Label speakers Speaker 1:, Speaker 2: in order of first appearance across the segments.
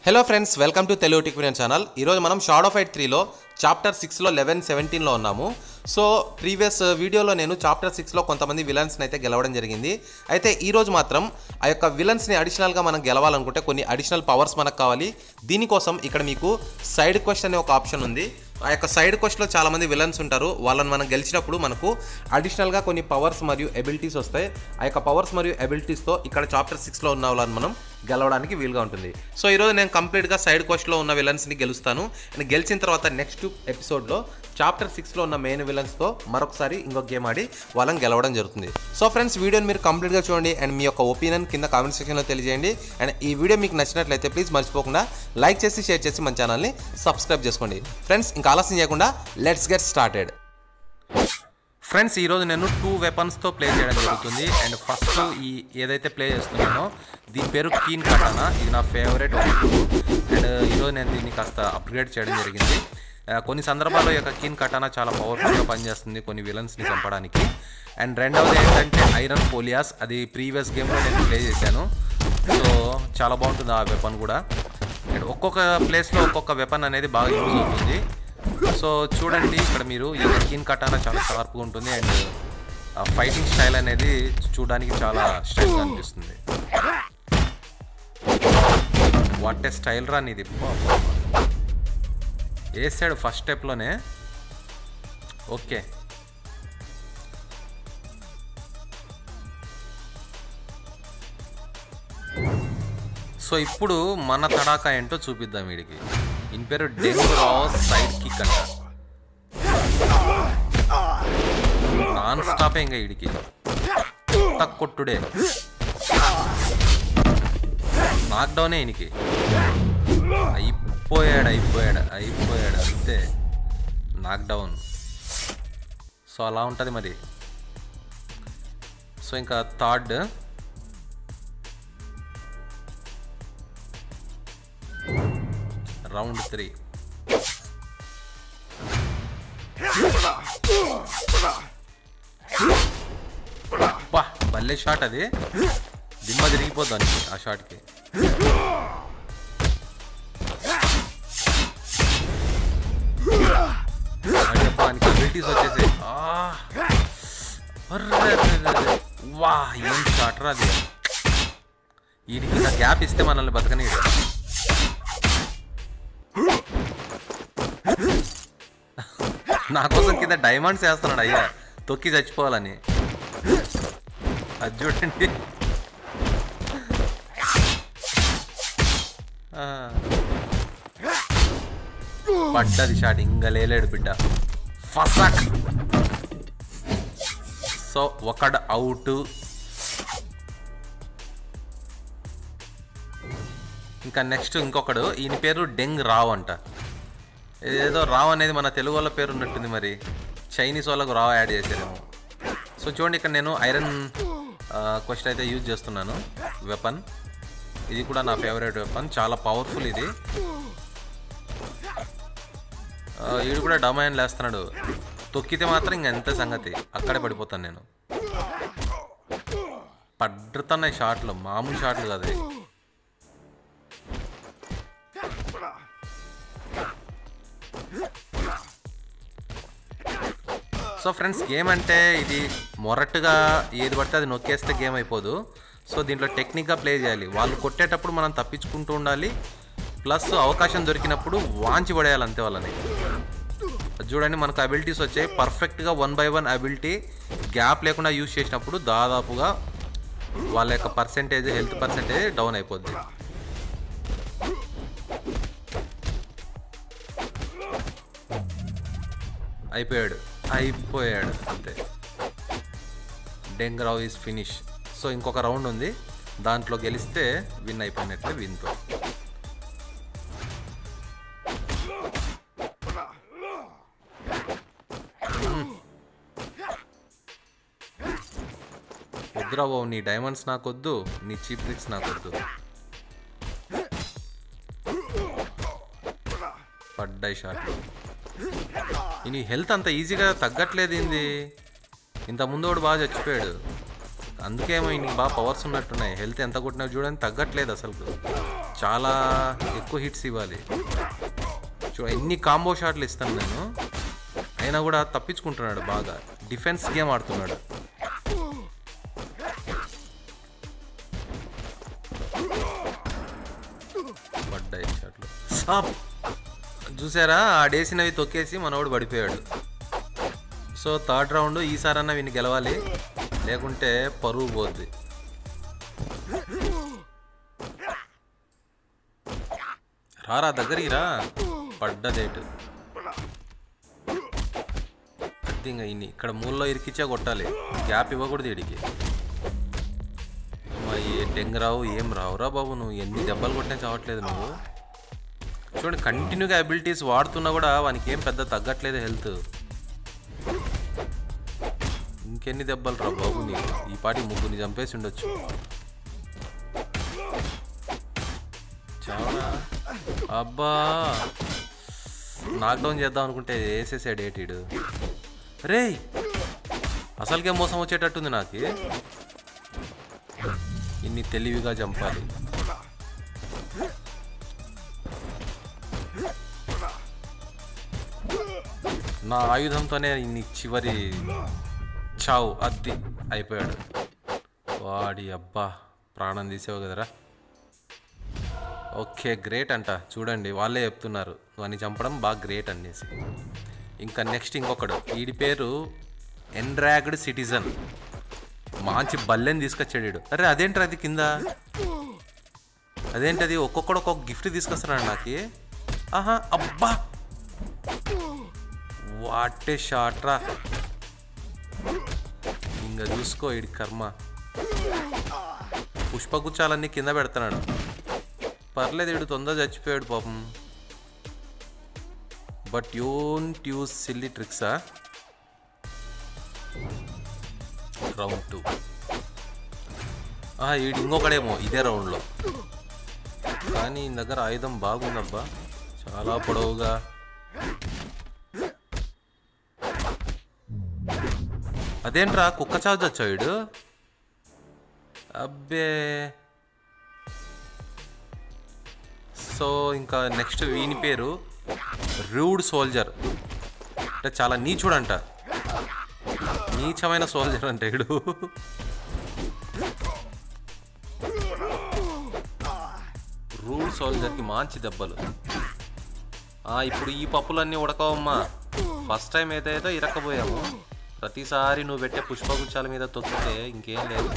Speaker 1: Hello friends welcome to Telugu టిక్విరియన్ channel ఈరోజు మనం షాడో ఫైట్ త్రీలో చాప్టర్ సిక్స్లో లెవెన్ సెవెంటీన్లో ఉన్నాము సో ప్రీవియస్ వీడియోలో నేను చాప్టర్ సిక్స్లో కొంతమంది విలన్స్ని అయితే గెలవడం జరిగింది అయితే ఈరోజు మాత్రం ఆ యొక్క విలన్స్ని అడిషనల్గా మనం గెలవాలనుకుంటే కొన్ని అడిషనల్ పవర్స్ మనకు కావాలి దీనికోసం ఇక్కడ మీకు సైడ్ క్వెస్ట్ అనే ఒక ఆప్షన్ ఉంది ఆ యొక్క సైడ్ క్వెస్ట్లో చాలామంది విలన్స్ ఉంటారు వాళ్ళని మనం గెలిచినప్పుడు మనకు అడిషనల్గా కొన్ని పవర్స్ మరియు ఎబిలిటీస్ వస్తాయి ఆ యొక్క పవర్స్ మరియు ఎబిలిటీస్తో ఇక్కడ చాప్టర్ సిక్స్లో ఉన్న వాళ్ళని మనం గెలవడానికి వీలుగా ఉంటుంది సో ఈరోజు నేను కంప్లీట్గా సైడ్ క్వెస్ట్లో ఉన్న విలన్స్ని గెలుస్తాను అండ్ గెలిచిన తర్వాత నెక్స్ట్ ఎపిసోడ్లో చాప్టర్ సిక్స్లో ఉన్న మెయిన్ విలన్స్తో మరొకసారి ఇంకొక గేమ్ ఆడి వాళ్ళని గెలవడం జరుగుతుంది సో ఫ్రెండ్స్ వీడియోని మీరు కంప్లీట్గా చూడండి అండ్ మీ యొక్క ఒపీనియన్ కింద కామెంట్ సెక్షన్లో తెలియజేయండి అండ్ ఈ వీడియో మీకు నచ్చినట్లయితే ప్లీజ్ మర్చిపోకుండా లైక్ చేసి షేర్ చేసి మన ఛానల్ని సబ్స్క్రైబ్ చేసుకోండి ఫ్రెండ్స్ ఇంకా ఆలస్యం చేయకుండా లెట్స్ గెట్ స్టార్టెడ్ ఫ్రెండ్స్ ఈరోజు నేను టూ వెపన్స్తో ప్లే చేయడం జరుగుతుంది అండ్ ఫస్ట్ ఈ ఏదైతే ప్లే చేస్తున్నానో దీని పేరు కీన్ కటానా ఇది నా ఫేవరెట్ అండ్ ఈరోజు నేను దీన్ని కాస్త అప్గ్రేడ్ చేయడం జరిగింది ఆ, కొన్ని సందర్భాల్లో ఈ యొక్క కీన్ కటానా చాలా పవర్ఫుల్గా పనిచేస్తుంది కొన్ని విలన్స్ని చంపడానికి అండ్ రెండవది ఏంటంటే ఐరన్ పోలియాస్ అది ప్రీవియస్ గేమ్లో నేను ప్లే చేశాను సో చాలా బాగుంటుంది ఆ వెపన్ కూడా అండ్ ఒక్కొక్క ప్లేస్లో ఒక్కొక్క వెపన్ అనేది బాగా యూజ్ అవుతుంది సో చూడండి ఇక్కడ మీరు ఈ స్కిన్ కటానా చాలా షార్ప్గా ఉంటుంది అండ్ ఫైటింగ్ స్టైల్ అనేది చూడడానికి చాలా స్టైల్గా అనిపిస్తుంది వాట్ ఏ స్టైల్ రా ఇది వేసాడు ఫస్ట్ స్టెప్లోనే ఓకే సో ఇప్పుడు మన తడాకా ఏంటో చూపిద్దాం వీడికి ఇన్ పేరు డెంగ్ రాస్ సైడ్ కిక్ అంట నాన్ స్టాపే ఇంకా వీడికి కొట్టుడే నాక్ డౌనే ఈయనకి అయిపోయాడు అయిపోయాడు అయిపోయాడు అంతే నాక్ డౌన్ సో అలా ఉంటుంది మరి సో ఇంకా థర్డ్ రౌండ్ త్రీ అబ్బా భలే షాట్ అది దిమ్మ తిరిగిపోద్దానికి ఆ షాట్కి వానికి అబిలిటీస్ వచ్చేసాయి ఆ! అర్రే, అర్రే, అర్రే. వా ఏం షాట్ రా అది వీడికి ఇంకా గ్యాప్ ఇస్తే మనల్ని బతకనీడు నా కోసం కింద డైమండ్స్ వేస్తున్నాడు అయ్యా తొక్కి చచ్చిపోవాలని అది చూడండి ఆ. పడ్డది షాట్ ఇంకా లేలేడు బిడ్డ ఫసక్ సో ఒకడు అవుట్ ఇంకా నెక్స్ట్ ఇంకొకడు ఈయన పేరు డెంగ్ రావ్ అంట ఏదో రావ్ అనేది మన తెలుగు వాళ్ళ పేరు ఉన్నట్టుంది మరి చైనీస్ వాళ్ళకు రావ్ యాడ్ చేశారేమో సో చూడండి ఇక్కడ నేను ఐరన్ క్వశ్చన్ అయితే యూజ్ చేస్తున్నాను వెపన్ ఇది కూడా నా ఫేవరెట్ వెపన్ చాలా పవర్ఫుల్ ఇది ఆ, వీడు కూడా డమాయన్ లేస్తున్నాడు తొక్కితే మాత్రం ఇంక ఎంత సంగతి అక్కడే పడిపోతాను నేను పడ్డుతున్నాయి షాట్లు మామూలు షాట్లు కాదు ఇవి. సో ఫ్రెండ్స్ గేమ్ అంటే ఇది మొరటుగా ఏది పడితే అది నొక్కేస్తే గేమ్ అయిపోదు సో దీంట్లో టెక్నిక్గా ప్లే చేయాలి వాళ్ళు కొట్టేటప్పుడు మనం తప్పించుకుంటూ ఉండాలి ప్లస్ అవకాశం దొరికినప్పుడు వాంచి పడేయాలి అంతే వాళ్ళని అది చూడండి మనకు అబిలిటీస్ వచ్చాయి పర్ఫెక్ట్గా one by one ability gap లేకుండా యూజ్ చేసినప్పుడు దాదాపుగా వాళ్ళ యొక్క పర్సెంటేజ్ హెల్త్ పర్సెంటేజ్ డౌన్ అయిపోద్ది అయిపోయాడు అయిపోయాడు అంతే డెంగరావ్ ఈజ్ ఫినిష్ సో ఇంకొక రౌండ్ ఉంది దాంట్లో గెలిస్తే విన్ అయిపోయినట్లే విన్తో వద్దురా బాబు నీ డైమండ్స్ నాకొద్దు నీ చీప్ ట్రిక్స్ నాకొద్దు పడ్డాయి షాట్లు ఈ హెల్త్ అంత ఈజీగా తగ్గట్లేదు ఏంది ఇంత ముందు వాడు బాగా చచ్చిపోయాడు అందుకేమో ఈయనకి బాగా పవర్స్ ఉన్నట్టున్నాయి హెల్త్ ఎంత కొట్టినా చూడండి తగ్గట్లేదు అసలు చాలా ఎక్కువ హిట్స్ ఇవ్వాలి చూడ ఎన్ని కాంబో షాట్లు ఇస్తాను నేను అయినా కూడా తప్పించుకుంటున్నాడు బాగా డిఫెన్స్ గేమ్ ఆడుతున్నాడు పడ్డాయి షాట్లు ఆ! చూసారా ఆడేసినవి తొక్కేసి మనోడు పడిపోయాడు సో థర్డ్ రౌండ్ ఈసారన్నా వీని గెలవాలి లేకుంటే పరువు పోద్ది రారా దగ్గరికి రా పడ్డదేటు అది ఇంకా ఇన్ని ఇక్కడ మూలలో ఇరికిచ్చే కొట్టాలి గ్యాప్ ఇవ్వకూడదు వీడికి అమ్మా, ఏ డెంగ్ రావు ఏం రావురా బాబు నువ్వు ఎన్ని దెబ్బలు కొట్టినా చావట్లేదు నువ్వు చూడండి కంటిన్యూగా అబిలిటీస్ వాడుతున్నా కూడా వానికి ఏం పెద్ద తగ్గట్లేదు హెల్త్ ఇంకెన్ని దెబ్బలు రా బాబు నీకు ఈ పాటి ముగ్గురిని చంపేసి ఉండొచ్చు చాలా అబ్బా నాక్డౌన్ చేద్దాం అనుకుంటే వేసేసాడు ఏటీడు రే అసలుకే మోసం వచ్చేటట్టుంది నాకు ఇన్ని తెలివిగా చంపాలి నా ఆయుధంతోనే ఇన్ని చివరి చావు అద్ది అయిపోయాడు వాడి అబ్బా ప్రాణం తీసావు కదరా ఓకే గ్రేట్ అంట చూడండి వాళ్ళే చెప్తున్నారు వాడిని చంపడం బాగా గ్రేట్ అనేసి ఇంకా నెక్స్ట్ ఇంకొకడు వీడి పేరు ఎన్రాగ్డ్ సిటిజన్ మంచి బల్లెని తీసుకొచ్చాడు వీడు అరే అదేంటి అది కింద అదేంటది ఒక్కొక్కడు ఒక్కొక్క గిఫ్ట్ తీసుకొస్తున్నాడు నాకు ఆహా అబ్బా వాటే షాట్ రా ఇంకా చూసుకో వీడి కర్మ పుష్పగుచ్చాలన్నీ కింద పెడుతున్నాడు పర్లేదు వీడు తొందర చచ్చిపోయాడు పాపం బట్ యూంట్ యూస్ సిల్లీ ట్రిక్సా రౌండ్ టూ వీడు ఇంకొకడేమో ఇదే రౌండ్లో కానీ ఈ దగ్గర ఆయుధం బాగుందబ్బా చాలా పొడవుగా అదేంట్రా కుక్క చావు చచ్చావు వీడు అబ్బే సో ఇంకా నెక్స్ట్ వీని పేరు రూడ్ సోల్జర్ అంటే చాలా నీచుడంట నీచమైన సోల్జర్ అంటే వీడు రూడ్ సోల్జర్కి మంచి దెబ్బలు ఆ, ఇప్పుడు ఈ పప్పులన్నీ ఉడకవమ్మా ఫస్ట్ టైం ఏదైతే ఇరక్కపోయాము ప్రతిసారి నువ్వు పెట్టే పుష్పగుచ్చాల మీద తొక్కితే ఇంకేం లేదు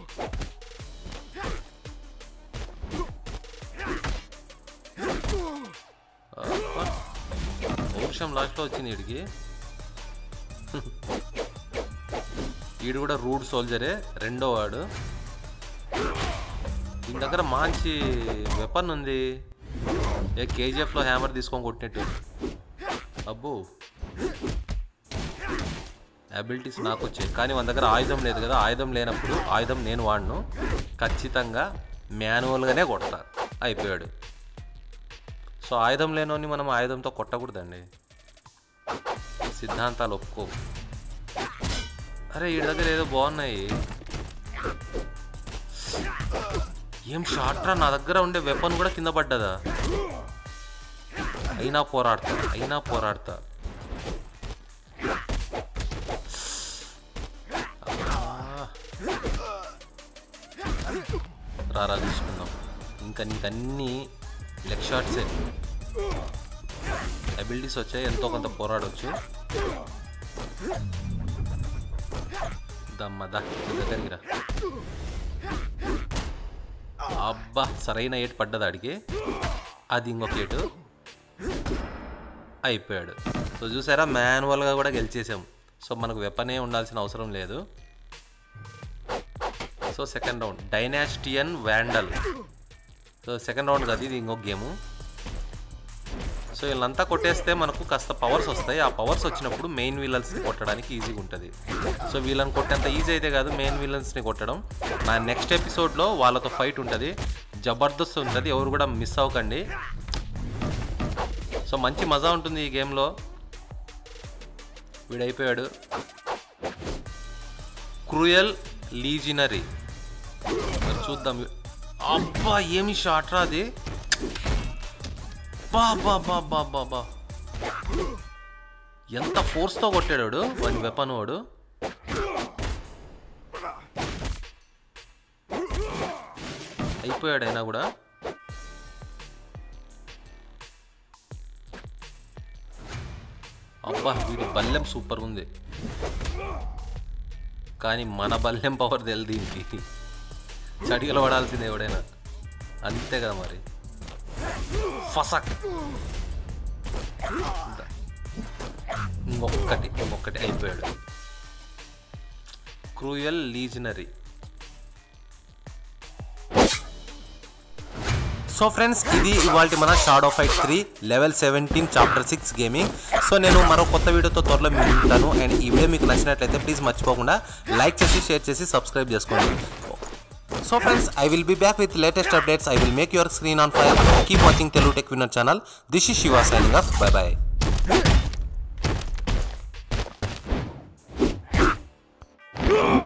Speaker 1: అబ్బా. పౌరుషం లాస్ట్లో వచ్చింది వీడికి వీడు కూడా రూడ్ సోల్జరే రెండో వాడు దీని దగ్గర మంచి వెపన్ ఉంది ఏ కేజీఎఫ్లో హ్యామర్ తీసుకొని కొట్టినట్టు అబ్బో అబిలిటీస్ నాకు వచ్చాయి కానీ మన దగ్గర ఆయుధం లేదు కదా ఆయుధం లేనప్పుడు ఆయుధం నేను వాడను ఖచ్చితంగా మాన్యువల్గానే కొడతా అయిపోయాడు సో ఆయుధం లేనోని మనం ఆయుధంతో కొట్టకూడదండి సిద్ధాంతాలు ఒప్పుకో అరే వీడి దగ్గర ఏదో బాగున్నాయి ఏం షార్ట్రా నా దగ్గర ఉండే వెపన్ కూడా కింద పడ్డదా అయినా పోరాడతా అయినా పోరాడతా ఆ. రారా తీసుకుందాం ఇంకా నీకన్నీ లెగ్ షాట్సే అబిలిటీస్ వచ్చాయి ఎంతో కొంత పోరాడవచ్చు దమ్మదా దగ్గరికి రా అబ్బా సరైన ఏటు పడ్డది ఆడికి అది ఇంకొక ఏటు అయిపోయాడు సో చూసారా మాన్యువల్గా కూడా గెలిచేసాం సో మనకు వెపనే ఉండాల్సిన అవసరం లేదు so second round dynastian vandal so second round కదా ఇది ఇంకొక గేము సో వీళ్ళంతా కొట్టేస్తే మనకు కాస్త పవర్స్ వస్తాయి ఆ పవర్స్ వచ్చినప్పుడు మెయిన్ విలన్స్ని కొట్టడానికి ఈజీగా ఉంటుంది సో వీళ్ళని కొట్టేంత ఈజీ అయితే కాదు మెయిన్ విలన్స్ని కొట్టడం నా నెక్స్ట్ ఎపిసోడ్లో వాళ్ళతో ఫైట్ ఉంటుంది జబర్దస్త్ ఉంటుంది ఎవరు కూడా మిస్ అవ్వకండి సో మంచి మజా ఉంటుంది ఈ గేమ్లో వీడైపోయాడు క్రూయల్ లీజినరీ మరి చూద్దాం అబ్బా ఏమి షాట్ రా అది బా బా బా బా బా బా ఎంత ఫోర్స్తో కొట్టాడు వాడు వాడి వెపన్ వాడు అయిపోయాడు అయినా కూడా అబ్బా వీడి బల్లెం సూపర్ ఉంది కానీ మన బల్లెం పవర్ తెలియదు దీనికి చడిగలు పడాల్సింది ఎవడైనా అంతే కదా మరి ఫసక్ ఇంకొక్కటి ఇంకొక్కటి అయిపోయాడు క్రూయల్ లీజనరీ సో ఫ్రెండ్స్ ఇది ఇవాళ మన shadow fight three level seventeen chapter six gaming so నేను మరో కొత్త వీడియోతో త్వరలో మీకు ఉంటాను అండ్ ఈ వీడియో మీకు నచ్చినట్లయితే ప్లీజ్ మర్చిపోకుండా లైక్ చేసి షేర్ చేసి సబ్స్క్రైబ్ చేసుకోండి so friends I will be back with latest updates I will make your screen on fire keep watching Telugu tech winner channel this is Shiva signing off bye bye